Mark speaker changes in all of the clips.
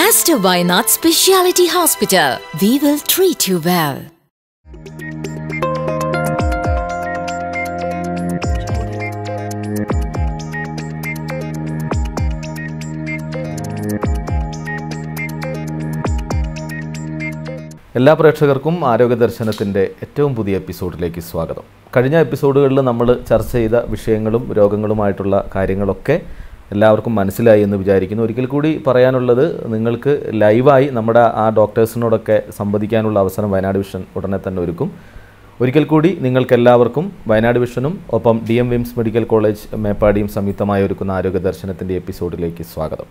Speaker 1: Hester Wynot Speciality Hospital. We will treat you well.
Speaker 2: എല്ലാ പ്രേക്ഷകർക്കും ആരോഗ്യ ദർശനത്തിൻ്റെ ഏറ്റവും പുതിയ എപ്പിസോഡിലേക്ക് സ്വാഗതം കഴിഞ്ഞ എപ്പിസോഡുകളിൽ നമ്മൾ ചർച്ച ചെയ്ത വിഷയങ്ങളും രോഗങ്ങളുമായിട്ടുള്ള കാര്യങ്ങളൊക്കെ എല്ലാവർക്കും മനസ്സിലായി എന്ന് വിചാരിക്കുന്നു ഒരിക്കൽ കൂടി പറയാനുള്ളത് നിങ്ങൾക്ക് ലൈവായി നമ്മുടെ ആ ഡോക്ടേഴ്സിനോടൊക്കെ സംവദിക്കാനുള്ള അവസരം വയനാട് വിഷൻ ഉടനെ തന്നെ ഒരുക്കും ഒരിക്കൽ കൂടി നിങ്ങൾക്ക് എല്ലാവർക്കും വയനാട് വിഷനും ഒപ്പം ഡി എം വിംസ് മെഡിക്കൽ കോളേജ് മേപ്പാടിയും സംയുക്തമായി ഒരുക്കുന്ന ആരോഗ്യ ദർശനത്തിൻ്റെ എപ്പിസോഡിലേക്ക് സ്വാഗതം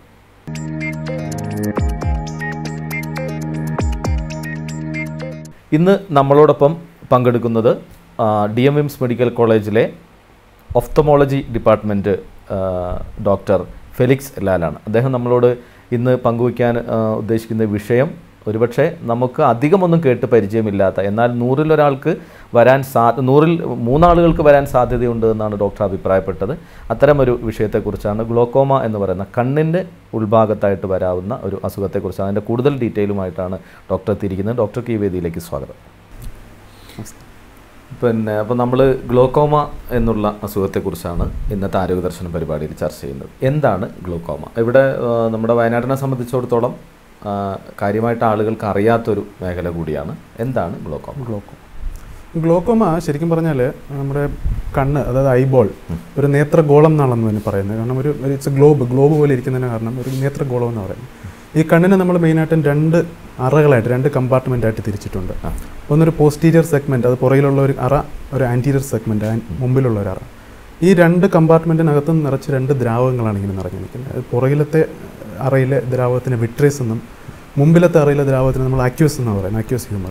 Speaker 2: ഇന്ന് നമ്മളോടൊപ്പം പങ്കെടുക്കുന്നത് ഡി എം വിംസ് മെഡിക്കൽ കോളേജിലെ ഒഫ്തമോളജി ഡിപ്പാർട്ട്മെൻറ്റ് ഡോക്ടർ ഫെലിക്സ് ലാലാണ് അദ്ദേഹം നമ്മളോട് ഇന്ന് പങ്കുവയ്ക്കാൻ ആ, ഉദ്ദേശിക്കുന്ന വിഷയം ഒരുപക്ഷെ നമുക്ക് അധികമൊന്നും കേട്ട് പരിചയമില്ലാത്ത എന്നാൽ നൂറിലൊരാൾക്ക് വരാൻ സാ നൂറിൽ മൂന്നാളുകൾക്ക് വരാൻ സാധ്യതയുണ്ട് എന്നാണ് ഡോക്ടർ അഭിപ്രായപ്പെട്ടത് അത്തരമൊരു വിഷയത്തെക്കുറിച്ചാണ് ഗ്ലോക്കോമ എന്ന് പറയുന്ന കണ്ണിൻ്റെ ഉൾഭാഗത്തായിട്ട് വരാവുന്ന ഒരു അസുഖത്തെക്കുറിച്ചാണ് അതിൻ്റെ കൂടുതൽ ഡീറ്റെയിലുമായിട്ടാണ് ഡോക്ടർ എത്തിയിരിക്കുന്നത് ഡോക്ടർക്ക് ഈ വേദിയിലേക്ക് സ്വാഗതം പിന്നെ അപ്പോൾ നമ്മൾ ഗ്ലോക്കോമ എന്നുള്ള അസുഖത്തെക്കുറിച്ചാണ് ഇന്നത്തെ ആരോഗ്യ ദർശന പരിപാടിയിൽ ചർച്ച ചെയ്യുന്നത് എന്താണ് ഗ്ലോക്കോമ ഇവിടെ ആ, നമ്മുടെ വയനാടിനെ സംബന്ധിച്ചിടത്തോളം ആ, കാര്യമായിട്ട് ആളുകൾക്ക് അറിയാത്തൊരു മേഖല കൂടിയാണ് എന്താണ് ഗ്ലോക്കോമ
Speaker 3: ഗ്ലോക്കോമ ഗ്ലോക്കോമ ശരിക്കും പറഞ്ഞാൽ നമ്മുടെ കണ്ണ് അതായത് ഐബോൾ ഒരു നേത്രഗോളം എന്നാണെന്ന് തന്നെ പറയുന്നത് കാരണം ഒരു ഇറ്റ്സ് ഗ്ലോബ് ഗ്ലോബ് പോലെ ഇരിക്കുന്നതിന് കാരണം ഒരു നേത്രഗോളം എന്ന് പറയുന്നത് ഈ കണ്ണിനെ നമ്മൾ മെയിനായിട്ടും രണ്ട് അറകളായിട്ട് രണ്ട് കമ്പാർട്ട്മെൻ്റ് ആയിട്ട് തിരിച്ചിട്ടുണ്ട് ഒന്നൊരു പോസ്റ്റീരിയർ സെഗ്മെൻറ്റ് അത് പുറകിലുള്ള ഒരു അറ ഒരു ആൻറ്റീരിയർ സെഗ്മെൻറ്റ് മുമ്പിലുള്ള ഒരു അറ ഈ രണ്ട് കമ്പാർട്ട്മെൻറ്റിനകത്ത് നിറച്ച് രണ്ട് ദ്രാവകങ്ങളാണ് ഇങ്ങനെ നിറഞ്ഞു നിൽക്കുന്നത് അത് പുറകിലത്തെ അറയിലെ ദ്രാവകത്തിന് വിട്രേസ് എന്നും മുമ്പിലത്തെ അറയിലെ ദ്രാവകത്തിന് നമ്മൾ അക്യൂസ് എന്നാണ് പറയുന്നത് അക്യൂസ് ഹ്യൂമർ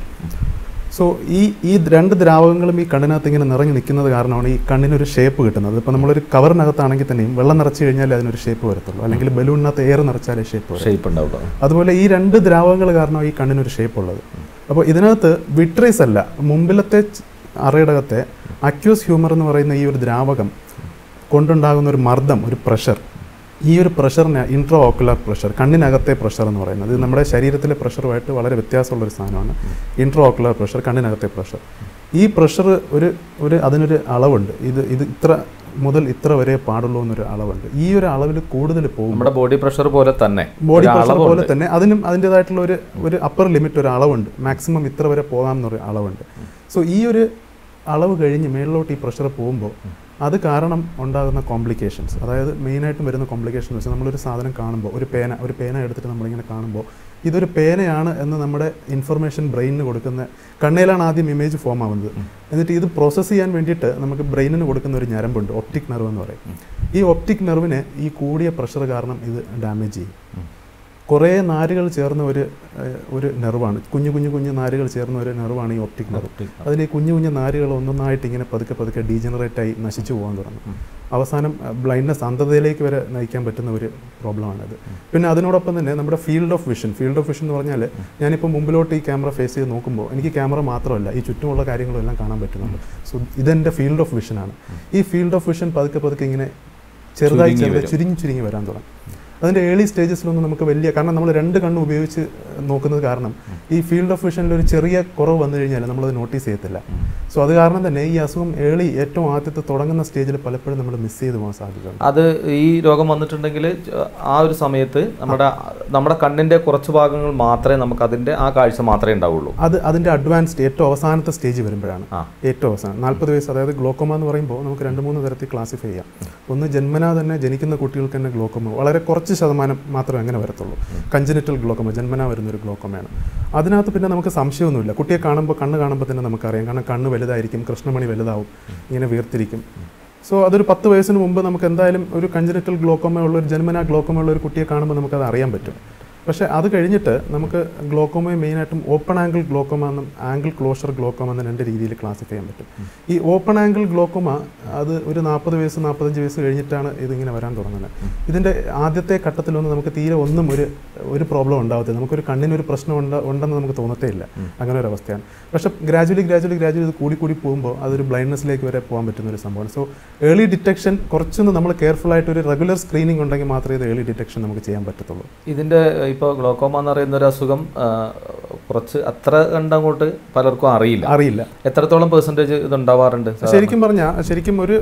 Speaker 3: സോ ഈ ഈ രണ്ട് ദ്രാവകങ്ങളും ഈ കണ്ണിനകത്ത് ഇങ്ങനെ നിറഞ്ഞു നിൽക്കുന്നത് കാരണമാണ് ഈ കണ്ണിനൊരു ഷേപ്പ് കിട്ടുന്നത് ഇപ്പോൾ നമ്മളൊരു കവറിനകത്താണെങ്കിൽ തന്നെയും വെള്ളം നിറച്ച് കഴിഞ്ഞാൽ അതിനൊരു ഷേപ്പ് വരത്തുള്ളൂ അല്ലെങ്കിൽ ബലൂണിനകത്ത് എയർ നിറച്ചാലേ ഷേപ്പ് വരും
Speaker 2: ഷേപ്പ് ഉണ്ടാവുക
Speaker 3: അതുപോലെ ഈ രണ്ട് ദ്രാവകങ്ങൾ കാരണം ഈ കണ്ണിനൊരു ഷേപ്പ് ഉള്ളത് അപ്പോൾ ഇതിനകത്ത് വിട്രേസ് അല്ല മുമ്പിലത്തെ ച്- അറയിടകത്തെ അക്യൂസ് ഹ്യൂമർ എന്ന് പറയുന്ന ഈ ഒരു ദ്രാവകം കൊണ്ടുണ്ടാകുന്ന ഒരു മർദ്ദം ഒരു പ്രഷർ ഈ ഒരു പ്രഷറിന് ഇൻട്രോ ഓക്കുലർ പ്രഷർ കണ്ണിനകത്തെ പ്രഷർ എന്ന് പറയുന്നത് ഇത് നമ്മുടെ ശരീരത്തിലെ പ്രഷറുമായിട്ട് വളരെ വ്യത്യാസമുള്ള ഒരു സാധനമാണ് ഇൻട്രോ ഓക്കുലർ പ്രഷർ കണ്ണിനകത്തെ പ്രഷർ ഈ പ്രഷർ ഒരു ഒരു അതിനൊരു അളവുണ്ട് ഇത് ഇത് ഇത്ര മുതൽ ഇത്ര വരെ പാടുള്ളൂ എന്നൊരു അളവുണ്ട് ഈ ഒരു അളവിൽ കൂടുതൽ പോകും
Speaker 2: നമ്മുടെ ബോഡി പ്രഷർ പോലെ തന്നെ
Speaker 3: ബോഡി
Speaker 2: ഒരു
Speaker 3: പ്രഷർ
Speaker 2: അളവുണ്ട്.
Speaker 3: പോലെ തന്നെ അതിനും അതിൻ്റെതായിട്ടുള്ള ഒരു ഒരു അപ്പർ ലിമിറ്റ് ഒരു അളവുണ്ട് മാക്സിമം ഇത്ര വരെ പോകാം എന്നൊരു അളവുണ്ട് സോ ഈ ഒരു അളവ് കഴിഞ്ഞ് മേളിലോട്ട് ഈ പ്രഷർ പോകുമ്പോൾ അത് കാരണം ഉണ്ടാകുന്ന കോംപ്ലിക്കേഷൻസ് അതായത് മെയിനായിട്ടും വരുന്ന കോംപ്ലിക്കേഷൻ എന്ന് വെച്ചാൽ നമ്മളൊരു സാധനം കാണുമ്പോൾ ഒരു പേന ഒരു പേന എടുത്തിട്ട് നമ്മളിങ്ങനെ കാണുമ്പോൾ ഇതൊരു പേനയാണ് എന്ന് നമ്മുടെ ഇൻഫർമേഷൻ ബ്രെയിനിന് കൊടുക്കുന്ന കണ്ണയിലാണ് ആദ്യം ഇമേജ് ഫോം ആവുന്നത് എന്നിട്ട് ഇത് പ്രോസസ്സ് ചെയ്യാൻ വേണ്ടിയിട്ട് നമുക്ക് ബ്രെയിനിന് കൊടുക്കുന്ന ഒരു ഞരമ്പുണ്ട് ഒപ്റ്റിക് നെർവ് എന്ന് പറയും ഈ ഒപ്റ്റിക് നെർവിനെ ഈ കൂടിയ പ്രഷർ കാരണം ഇത് ഡാമേജ് ചെയ്യും കുറേ നാരുകൾ ചേർന്ന ഒരു ഏഹ്, ഒരു നെർവാണ് കുഞ്ഞു കുഞ്ഞു കുഞ്ഞു നാരുകൾ ചേർന്ന ഒരു നെർവാണ് ഈ ഒപ്റ്റിക് നെർവ് അതിൽ ഈ കുഞ്ഞു കുഞ്ഞു നാരുകൾ ഒന്നൊന്നായിട്ട് ഇങ്ങനെ പതുക്കെ പതുക്കെ ഡീജനറേറ്റ് ആയി നശിച്ചു പോകാൻ തുടങ്ങും അവസാനം ബ്ലൈൻഡ്നെസ് അന്ധതയിലേക്ക് വരെ നയിക്കാൻ പറ്റുന്ന ഒരു പ്രോബ്ലമാണത് പിന്നെ അതിനോടൊപ്പം തന്നെ നമ്മുടെ field of vision field of vision എന്ന് പറഞ്ഞാൽ ഞാനിപ്പോൾ മുമ്പിലോട്ട് ഈ ക്യാമറ ഫേസ് ചെയ്ത് നോക്കുമ്പോൾ എനിക്ക് ക്യാമറ മാത്രമല്ല ഈ ചുറ്റുമുള്ള കാര്യങ്ങളും എല്ലാം കാണാൻ പറ്റുന്നുണ്ട് സോ ഇതെൻ്റെ ഫീൽഡ് ഓഫ് വിഷനാണ് ഈ ഫീൽഡ് ഓഫ് വിഷൻ പതുക്കെ പതുക്കെ ഇങ്ങനെ ചെറുതായി
Speaker 2: ചുരുങ്ങി
Speaker 3: ചെറുതായി
Speaker 2: വരും.
Speaker 3: ചുരുങ്ങി ചുരുങ്ങി വരാൻ തുടങ്ങും അതിൻ്റെ ഏർലി സ്റ്റേജസിലൊന്നും നമുക്ക് വലിയ കാരണം നമ്മൾ രണ്ട് കണ്ണ് ഉപയോഗിച്ച് നോക്കുന്നത് കാരണം ഈ ഫീൽഡ് ഓഫ് വിഷനിൽ ഒരു ചെറിയ കുറവ് വന്നു കഴിഞ്ഞാൽ നമ്മളത് നോട്ടീസ് ചെയ്യത്തില്ല സോ അത് കാരണം തന്നെ ഈ അസുഖം ഏർലി ഏറ്റവും ആദ്യത്തെ തുടങ്ങുന്ന സ്റ്റേജിൽ പലപ്പോഴും നമ്മൾ മിസ് ചെയ്ത് പോകാൻ സാധ്യതയുണ്ട്
Speaker 2: അത് ഈ രോഗം വന്നിട്ടുണ്ടെങ്കിൽ ആ ഒരു സമയത്ത് നമ്മുടെ നമ്മുടെ കണ്ണിൻ്റെ കുറച്ച് ഭാഗങ്ങൾ മാത്രമേ നമുക്ക് അതിൻ്റെ ആ കാഴ്ച മാത്രമേ ഉണ്ടാവുള്ളൂ
Speaker 3: അത് അതിൻ്റെ അഡ്വാൻസ്ഡ് ഏറ്റവും അവസാനത്തെ സ്റ്റേജ് വരുമ്പോഴാണ്
Speaker 2: ആ.
Speaker 3: ഏറ്റവും അവസാനം നാൽപ്പത് വയസ്സ് അതായത് ഗ്ലോക്കോമ എന്ന് പറയുമ്പോൾ നമുക്ക് രണ്ട് മൂന്ന് തരത്തിൽ ക്ലാസിഫൈ ചെയ്യാം ഒന്ന് ജന്മനാ തന്നെ ജനിക്കുന്ന കുട്ടികൾക്ക് തന്നെ ഗ്ലോക്കോമ വളരെ കുറച്ച് ശതമാനം മാത്രമേ അങ്ങനെ വരത്തുള്ളൂ കഞ്ചനിറ്റൽ ഗ്ലോക്കോമ ജന്മനാ വരുന്ന ഒരു ഗ്ലോക്കോമയാണ് അതിനകത്ത് പിന്നെ നമുക്ക് സംശയമൊന്നുമില്ല കുട്ടിയെ കാണുമ്പോൾ കണ്ണ് കാണുമ്പോൾ തന്നെ നമുക്കറിയാം കാരണം കണ്ണ് വലുതായിരിക്കും കൃഷ്ണമണി വലുതാവും ഇങ്ങനെ വീർത്തിരിക്കും സോ അതൊരു പത്ത് വയസ്സിന് മുമ്പ് നമുക്ക് എന്തായാലും ഒരു കഞ്ചനിറ്റൽ ഗ്ലോക്കോമ ഉള്ള ഒരു ജന്മനാ ഗ്ലോക്കോമ ഉള്ള ഒരു കുട്ടിയെ കാണുമ്പോൾ നമുക്കത് അറിയാൻ പറ്റും പക്ഷേ അത് കഴിഞ്ഞിട്ട് നമുക്ക് ഗ്ലോക്കോമയെ മെയിനായിട്ടും ഓപ്പൺ ആംഗിൾ ഗ്ലോക്കോമ എന്നും ആംഗിൾ ക്ലോഷർ ഗ്ലോക്കോമ എന്ന രണ്ട് രീതിയിൽ ക്ലാസിഫൈ ചെയ്യാൻ പറ്റും ഈ ഓപ്പൺ ആംഗിൾ ഗ്ലോക്കോമ അത് ഒരു നാൽപ്പത് വയസ്സ് നാൽപ്പത്തഞ്ച് വയസ്സ് കഴിഞ്ഞിട്ടാണ് ഇതിങ്ങനെ വരാൻ തുടങ്ങുന്നത് ഇതിൻ്റെ ആദ്യത്തെ ഘട്ടത്തിലൊന്നും നമുക്ക് തീരെ ഒന്നും ഒരു ഒരു പ്രോബ്ലം ഉണ്ടാവത്തില്ല നമുക്കൊരു കണ്ണിനൊരു പ്രശ്നം ഉണ്ട് ഉണ്ടെന്ന് നമുക്ക് തോന്നത്തേ ഇല്ല അങ്ങനെ ഒരു അവസ്ഥയാണ് പക്ഷേ ഗ്രാജുവലി ഗ്രാജുവലി ഗ്രാജുവലി ഇത് കൂടി കൂടി പോകുമ്പോൾ അതൊരു ബ്ലൈൻഡ്നെസ്സിലേക്ക് വരെ പോകാൻ പറ്റുന്ന ഒരു സംഭവമാണ് സോ ഏർലി ഡിറ്റക്ഷൻ കുറച്ചൊന്ന് നമ്മൾ കെയർഫുൾ ആയിട്ട് ഒരു റെഗുലർ സ്ക്രീനിങ് ഉണ്ടെങ്കിൽ മാത്രമേ ഇത് ഏർലി ഡിറ്റക്ഷൻ നമുക്ക് ചെയ്യാൻ പറ്റത്തുള്ളൂ
Speaker 2: ഇതിൻ്റെ ഇപ്പോൾ ഗ്ലോക്കോമ എന്ന് പറയുന്ന ഒരു അസുഖം ആ, കുറച്ച് അത്ര കണ്ടങ്ങോട്ട് പലർക്കും അറിയില്ല
Speaker 3: അറിയില്ല
Speaker 2: എത്രത്തോളം പെർസെൻറ്റേജ് ഇത് ഉണ്ടാവാറുണ്ട്
Speaker 3: ശരിക്കും പറഞ്ഞാൽ ശരിക്കും ഒരു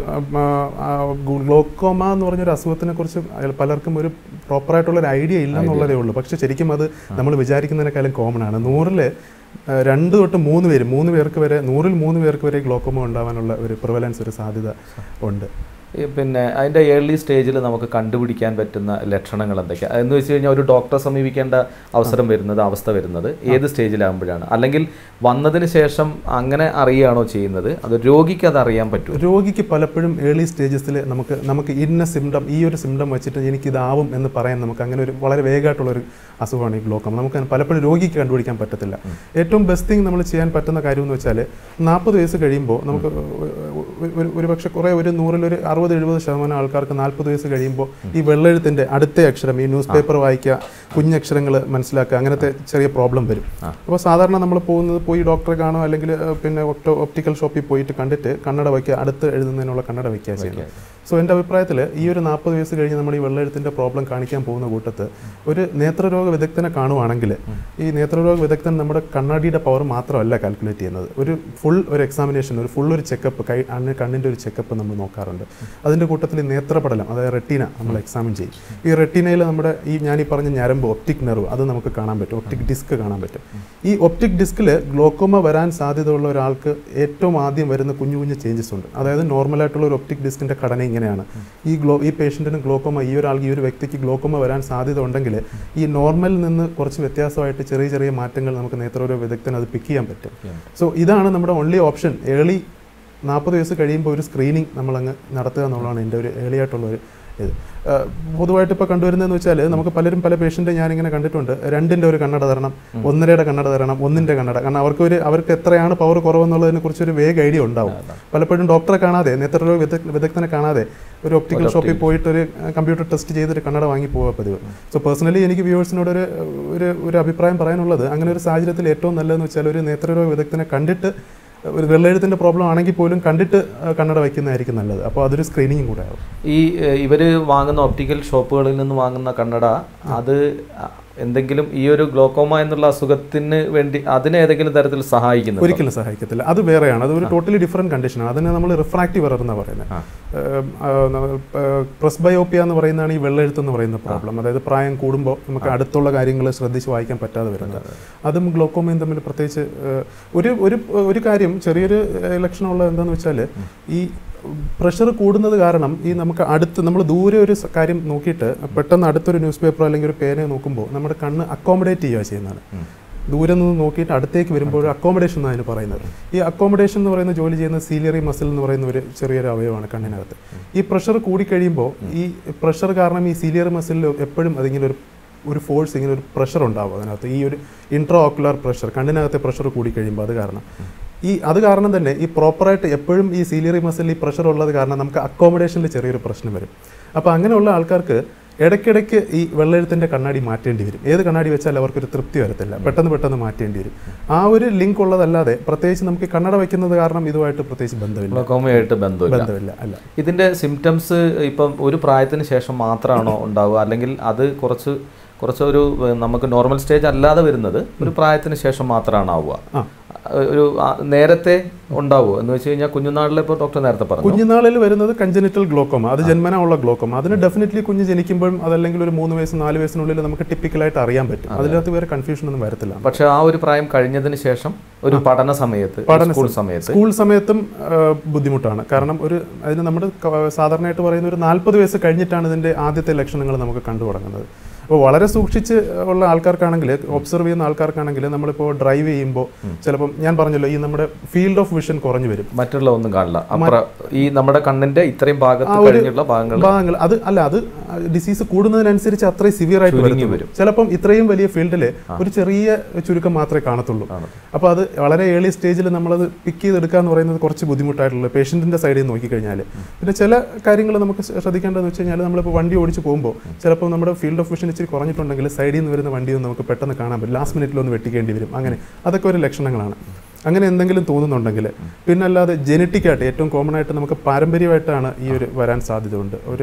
Speaker 3: ഗ്ലോക്കോമ എന്ന് പറഞ്ഞൊരു അസുഖത്തിനെ കുറിച്ച് പലർക്കും ഒരു പ്രോപ്പറായിട്ടുള്ള ഒരു ഐഡിയ ഇല്ല എന്നുള്ളതേ ഉള്ളൂ പക്ഷെ ശരിക്കും അത് നമ്മൾ വിചാരിക്കുന്നതിനേക്കാളും കോമൺ ആണ് നൂറില് ആ, രണ്ട് തൊട്ട് മൂന്ന് പേര് മൂന്ന് പേർക്ക് വരെ നൂറിൽ മൂന്ന് പേർക്ക് വരെ ഗ്ലോക്കോമ ഉണ്ടാവാനുള്ള ഒരു പ്രിവലൻസ് ഒരു സാധ്യത ഉണ്ട്
Speaker 2: ഈ പിന്നെ അതിൻ്റെ ഏർലി സ്റ്റേജിൽ നമുക്ക് കണ്ടുപിടിക്കാൻ പറ്റുന്ന ലക്ഷണങ്ങൾ എന്തൊക്കെയാണ് എന്ന് വെച്ച് കഴിഞ്ഞാൽ ഒരു ഡോക്ടറെ സമീപിക്കേണ്ട അവസരം വരുന്നത് അവസ്ഥ വരുന്നത് ഏത് സ്റ്റേജിലാകുമ്പോഴാണ് അല്ലെങ്കിൽ വന്നതിന് ശേഷം അങ്ങനെ അറിയുകയാണോ ചെയ്യുന്നത് അത് രോഗിക്ക് അത് അറിയാൻ പറ്റും
Speaker 3: രോഗിക്ക് പലപ്പോഴും ഏർലി സ്റ്റേജസിൽ നമുക്ക് നമുക്ക് ഇന്ന സിംറ്റം ഈ ഒരു സിംറ്റം വെച്ചിട്ട് എനിക്ക് ഇതാവും എന്ന് പറയാൻ നമുക്ക് അങ്ങനെ ഒരു വളരെ വേഗമായിട്ടുള്ള ഒരു അസുഖമാണ് ഈ ഗ്ലോക്കം നമുക്ക് അങ്ങനെ പലപ്പോഴും രോഗിക്ക് കണ്ടുപിടിക്കാൻ പറ്റത്തില്ല ഏറ്റവും ബെസ്റ്റ് തിങ് നമ്മൾ ചെയ്യാൻ പറ്റുന്ന കാര്യം എന്ന് വെച്ചാൽ നാൽപ്പത് വയസ്സ് കഴിയുമ്പോൾ നമുക്ക് ഒരു ഒരു പക്ഷേ കുറേ ഒരു നൂറിലൊരു അറുപത് എഴുപത് ശതമാനം ആൾക്കാർക്ക് നാൽപ്പത് വയസ്സ് കഴിയുമ്പോൾ ഈ വെള്ളെഴുത്തിൻ്റെ അടുത്ത അക്ഷരം ഈ ന്യൂസ് പേപ്പർ വായിക്കുക കുഞ്ഞക്ഷരങ്ങൾ മനസ്സിലാക്കുക അങ്ങനത്തെ ചെറിയ പ്രോബ്ലം വരും അപ്പോൾ സാധാരണ നമ്മൾ പോകുന്നത് പോയി ഡോക്ടറെ കാണുക അല്ലെങ്കിൽ ഏഹ്, പിന്നെ ഒപ്റ്റോ ഒപ്റ്റിക്കൽ ഷോപ്പിൽ പോയിട്ട് കണ്ടിട്ട് കണ്ണട വയ്ക്കുക അടുത്ത് എഴുതുന്നതിനുള്ള കണ്ണട വയ്ക്കുക ചെയ്യുന്നത് സോ എൻ്റെ അഭിപ്രായത്തിൽ ഈ ഒരു നാൽപ്പത് വയസ്സ് കഴിഞ്ഞ് നമ്മൾ ഈ വെള്ളെഴുത്തിൻ്റെ പ്രോബ്ലം കാണിക്കാൻ പോകുന്ന കൂട്ടത്ത് ഒരു നേത്രരോഗ വിദഗ്ധനെ കാണുവാണെങ്കിൽ ഈ നേത്രരോഗ വിദഗ്ധൻ നമ്മുടെ കണ്ണാടിയുടെ പവർ മാത്രമല്ല കാൽക്കുലേറ്റ് ചെയ്യുന്നത് ഒരു ഫുൾ ഒരു എക്സാമിനേഷൻ ഒരു ഫുൾ ഒരു ചെക്കപ്പ് കൈ അണ്ണ് കണ്ണിൻ്റെ ഒരു ചെക്കപ്പ് നമ്മൾ നോക്കാറുണ്ട് അതിൻ്റെ കൂട്ടത്തിൽ ഈ നേത്രപടലം അതായത് റെറ്റീന നമ്മൾ എക്സാമിൻ ചെയ്യും ഈ റെറ്റീനയിൽ നമ്മുടെ ഈ ഞാൻ ഈ പറഞ്ഞ ഞരമ്പ് ഒപ്റ്റിക് നെർവ് അത് നമുക്ക് കാണാൻ പറ്റും ഒപ്റ്റിക് ഡിസ്ക് കാണാൻ പറ്റും ഈ ഒപ്റ്റിക് ഡിസ്കിൽ ഗ്ലോക്കോമ വരാൻ സാധ്യതയുള്ള ഒരാൾക്ക് ഏറ്റവും ആദ്യം വരുന്ന കുഞ്ഞു കുഞ്ഞു ചേഞ്ചസ് ഉണ്ട് അതായത് നോർമലായിട്ടുള്ള ഒരു ഒപ്റ്റിക് ഡിസ്കിൻ്റെ ഘടന ഇങ്ങനെയാണ് ഈ ഗ്ലോ ഈ പേഷ്യൻറ്റിന് ഗ്ലോക്കോമ ഈ ഒരാൾക്ക് ഈ ഒരു വ്യക്തിക്ക് ഗ്ലോക്കോമ വരാൻ സാധ്യത ഉണ്ടെങ്കിൽ ഈ നോർമലിൽ നിന്ന് കുറച്ച് വ്യത്യാസമായിട്ട് ചെറിയ ചെറിയ മാറ്റങ്ങൾ നമുക്ക് നേത്രരോഗ വിദഗ്ധന് അത് പിക്ക് ചെയ്യാൻ പറ്റും സോ ഇതാണ് നമ്മുടെ ഓൺലി ഓപ്ഷൻ ഏർലി നാൽപ്പത് വയസ്സ് കഴിയുമ്പോൾ ഒരു സ്ക്രീനിങ് നമ്മളങ്ങ് നടത്തുക എന്നുള്ളതാണ് എൻ്റെ ഒരു ഏർലി ആയിട്ടുള്ള ഒരു ഇത് ആ, പൊതുവായിട്ട് ഇപ്പോൾ കണ്ടുവരുന്നതെന്ന് വെച്ചാൽ നമുക്ക് പലരും പല പേഷ്യൻ്റ് ഞാനിങ്ങനെ കണ്ടിട്ടുണ്ട് രണ്ടിൻ്റെ ഒരു കണ്ണട തരണം ഒന്നരയുടെ കണ്ണട തരണം ഒന്നിൻ്റെ കണ്ണട കാരണം അവർക്ക് ഒരു അവർക്ക് എത്രയാണ് പവർ കുറവെന്നുള്ളതിനെ കുറിച്ച് ഒരു വേഗ ഐഡിയ ഉണ്ടാവും പലപ്പോഴും ഡോക്ടറെ കാണാതെ നേത്രരോഗ വിദഗ് വിദഗ്ധനെ കാണാതെ ഒരു ഒപ്റ്റിക്കൽ ഷോപ്പിൽ പോയിട്ട് ഒരു കമ്പ്യൂട്ടർ ടെസ്റ്റ് ചെയ്തൊരു കണ്ണട വാങ്ങി പോവുക പതിവ് സോ പേഴ്സണലി എനിക്ക് വ്യൂവേഴ്സിനോട് ഒരു ഒരു ഒരു അഭിപ്രായം പറയാനുള്ളത് അങ്ങനെ ഒരു സാഹചര്യത്തിൽ ഏറ്റവും നല്ലതെന്ന് വെച്ചാൽ ഒരു നേത്രരോഗ വിദഗ്ധനെ കണ്ടിട്ട് ഒരു വെള്ളെഴുത്തിൻ്റെ പ്രോബ്ലം ആണെങ്കിൽ പോലും കണ്ടിട്ട് ആ, കണ്ണട വയ്ക്കുന്നതായിരിക്കും നല്ലത് അപ്പോൾ അതൊരു സ്ക്രീനിങ്ങും കൂടെ ആവും
Speaker 2: ഈ ഏഹ്, ഇവര് വാങ്ങുന്ന ഒപ്റ്റിക്കൽ ഷോപ്പുകളിൽ നിന്ന് വാങ്ങുന്ന കണ്ണട അത് എന്തെങ്കിലും ഈ ഒരു ഗ്ലോക്കോമ എന്നുള്ള അസുഖത്തിന് വേണ്ടി അതിനെ ഏതെങ്കിലും തരത്തിൽ സഹായിക്കുന്നു
Speaker 3: ഒരിക്കലും സഹായിക്കത്തില്ല അത് വേറെയാണ് അത് ഒരു ടോട്ടലി ഡിഫറെൻറ്റ് കണ്ടീഷനാണ് അതിനെ നമ്മൾ റിഫ്രാക്റ്റീവ് എറർ എന്നാണ് പറയുന്നത് പ്രസ്ബയോപ്പിയ എന്ന് പറയുന്നതാണ് ഈ വെള്ളെഴുത്ത് എന്ന് പറയുന്ന പ്രോബ്ലം അതായത് പ്രായം കൂടുമ്പോൾ നമുക്ക് അടുത്തുള്ള കാര്യങ്ങൾ ശ്രദ്ധിച്ച് വായിക്കാൻ പറ്റാതെ വരുന്നത് അതും ഗ്ലോക്കോമയും തമ്മിൽ പ്രത്യേകിച്ച് ഏഹ്, ഒരു ഒരു ഒരു കാര്യം ചെറിയൊരു ഏഹ്, ലക്ഷണമുള്ളത് എന്താണെന്ന് വെച്ചാൽ ഈ പ്രഷർ കൂടുന്നത് കാരണം ഈ നമുക്ക് അടുത്ത് നമ്മൾ ദൂരെ ഒരു സ- കാര്യം നോക്കിയിട്ട് പെട്ടെന്ന് അടുത്തൊരു ന്യൂസ് പേപ്പർ അല്ലെങ്കിൽ ഒരു പേനയോ നോക്കുമ്പോൾ നമ്മുടെ കണ്ണ് അക്കോമഡേറ്റ് ചെയ്യുക ചെയ്യുന്നതാണ് ദൂരെ നിന്ന് നോക്കിയിട്ട് അടുത്തേക്ക് വരുമ്പോൾ ഒരു അക്കോമഡേഷൻ എന്നാണ് അതിന് പറയുന്നത് ഈ അക്കോമഡേഷൻ എന്ന് പറയുന്ന ജോലി ചെയ്യുന്ന സീലിയറി മസിൽ എന്ന് പറയുന്ന ഒരു ചെറിയൊരു അവയവമാണ് കണ്ണിനകത്ത് ഈ പ്രഷർ കൂടിക്കഴിയുമ്പോൾ ഈ പ്രഷർ കാരണം ഈ സീലിയറി മസിലിൽ എപ്പോഴും അതിങ്ങനെ ഒരു ഒരു ഫോഴ്സ് ഇങ്ങനെ ഒരു പ്രഷർ ഉണ്ടാവും അതിനകത്ത് ഈ ഒരു ഇൻട്രോ ഓക്കുലർ പ്രഷർ കണ്ണിനകത്തെ പ്രഷർ കൂടിക്കഴിയുമ്പോൾ അത് കാരണം ഈ അത് കാരണം തന്നെ ഈ പ്രോപ്പറായിട്ട് എപ്പോഴും ഈ സീലിയറി മസിൽ ഈ പ്രഷർ ഉള്ളത് കാരണം നമുക്ക് അക്കോമഡേഷനിൽ ചെറിയൊരു പ്രശ്നം വരും അപ്പോൾ അങ്ങനെയുള്ള ആൾക്കാർക്ക് ഇടയ്ക്കിടയ്ക്ക് ഈ വെള്ളെഴുത്തിൻ്റെ കണ്ണാടി മാറ്റേണ്ടി വരും ഏത് കണ്ണാടി വെച്ചാൽ അവർക്കൊരു തൃപ്തി വരത്തില്ല പെട്ടെന്ന് പെട്ടെന്ന് മാറ്റേണ്ടി വരും ആ ഒരു ലിങ്ക് ഉള്ളതല്ലാതെ പ്രത്യേകിച്ച് നമുക്ക് ഈ കണ്ണട വയ്ക്കുന്നത് കാരണം ഇതുമായിട്ട് പ്രത്യേകിച്ച് ബന്ധമില്ല
Speaker 2: ഗ്ലോക്കോമയായിട്ട് ബന്ധമില്ല
Speaker 3: ബന്ധമില്ല അല്ല
Speaker 2: ഇതിന്റെ സിംറ്റംസ് ഇപ്പം ഒരു പ്രായത്തിന് ശേഷം മാത്രമാണോ ഉണ്ടാവുക അല്ലെങ്കിൽ അത് കുറച്ച് കുറച്ചൊരു ഏഹ്, നമുക്ക് നോർമൽ സ്റ്റേജ് അല്ലാതെ വരുന്നത് ഒരു പ്രായത്തിന് ശേഷം മാത്രമാണ് ആവുക
Speaker 3: ആ.
Speaker 2: ഒരു ആ, നേരത്തെ ഉണ്ടാവുമോ എന്ന് വെച്ച് കഴിഞ്ഞാൽ കുഞ്ഞുനാളിലെ ഇപ്പോൾ ഡോക്ടർ നേരത്തെ പറഞ്ഞു
Speaker 3: കുഞ്ഞുനാളിൽ വരുന്നത് കഞ്ചനിറ്റൽ ഗ്ലോക്കോമ അത് ജന്മന ഉള്ള ഗ്ലോക്കോമ അതിന് ഡെഫിനറ്റ്ലി കുഞ്ഞ് ജനിക്കുമ്പോഴും അതല്ലെങ്കിൽ ഒരു മൂന്ന് വയസ്സ് നാല് വയസ്സിനുള്ളിൽ നമുക്ക് ടിപ്പിക്കലായിട്ട് അറിയാൻ പറ്റും അതിനകത്ത് വേറെ കൺഫ്യൂഷൻ ഒന്നും വരത്തില്ല
Speaker 2: പക്ഷെ ആ ഒരു പ്രായം കഴിഞ്ഞതിന് ശേഷം ഒരു പഠന സമയത്ത് സ്കൂൾ സമയത്ത്
Speaker 3: സ്കൂൾ സമയത്തും ആ, ബുദ്ധിമുട്ടാണ് കാരണം ഒരു അതിന് നമ്മൾ സാധാരണയായിട്ട് പറയുന്ന ഒരു നാൽപ്പത് വയസ്സ് കഴിഞ്ഞിട്ടാണ് ഇതിന്റെ ആദ്യത്തെ ലക്ഷണങ്ങൾ നമുക്ക് കണ്ടു തുടങ്ങുന്നത് അപ്പോൾ വളരെ സൂക്ഷിച്ച് ഉള്ള ആൾക്കാർക്കാണെങ്കിൽ ഒബ്സർവ് ചെയ്യുന്ന ആൾക്കാർക്കാണെങ്കിൽ നമ്മളിപ്പോൾ ഡ്രൈവ് ചെയ്യുമ്പോൾ ചിലപ്പം ഞാൻ പറഞ്ഞല്ലോ ഈ നമ്മുടെ ഫീൽഡ് ഓഫ് വിഷൻ കുറഞ്ഞു വരും
Speaker 2: മറ്റുള്ള ഒന്നും കാണില്ല അപ്പുറ ഈ നമ്മുടെ കണ്ണിന്റെ ഇത്രയും ഭാഗത്ത് കഴിഞ്ഞുള്ള ഭാഗങ്ങൾ
Speaker 3: ഭാഗങ്ങൾ അത് അല്ല അത് ഡിസീസ് കൂടുന്നതിനനുസരിച്ച് അത്രയും സിവിയർ ആയിട്ട്
Speaker 2: ചുരുങ്ങി
Speaker 3: വരും ചിലപ്പം ഇത്രയും വലിയ ഫീൽഡിൽ ഒരു ചെറിയ ചുരുക്കം മാത്രമേ കാണത്തുള്ളൂ അപ്പോൾ അത് വളരെ ഏർലി സ്റ്റേജിൽ നമ്മളത് പിക്ക് ചെയ്തെടുക്കുക എന്ന് പറയുന്നത് കുറച്ച് ബുദ്ധിമുട്ടായിട്ടുള്ള പേഷ്യൻറ്റിൻ്റെ സൈഡിൽ നിന്ന് നോക്കിക്കഴിഞ്ഞാൽ പിന്നെ ചില കാര്യങ്ങൾ നമുക്ക് ശ്രദ്ധിക്കേണ്ടതെന്ന് വെച്ച് കഴിഞ്ഞാൽ നമ്മളിപ്പോൾ വണ്ടി ഓടിച്ച് പോകുമ്പോൾ ചിലപ്പോൾ നമ്മുടെ ഫീൽഡ് ഓഫ് വിഷൻ ഇച്ചിരി കുറഞ്ഞിട്ടുണ്ടെങ്കിൽ സൈഡിൽ നിന്ന് വരുന്ന വണ്ടിയൊന്നും നമുക്ക് പെട്ടെന്ന് കാണാൻ പറ്റും ലാസ്റ്റ് മിനിറ്റിലൊന്ന് വെട്ടിക്കേണ്ടി വരും അങ്ങനെ അതൊക്കെ ഒരു ലക്ഷണങ്ങളാണ് അങ്ങനെ എന്തെങ്കിലും തോന്നുന്നുണ്ടെങ്കിൽ പിന്നെ അല്ലാതെ ജനറ്റിക്കായിട്ട് ഏറ്റവും കോമൺ ആയിട്ട് നമുക്ക് പാരമ്പര്യമായിട്ടാണ് ഈ ഒരു വരാൻ സാധ്യതയുണ്ട് ഒരു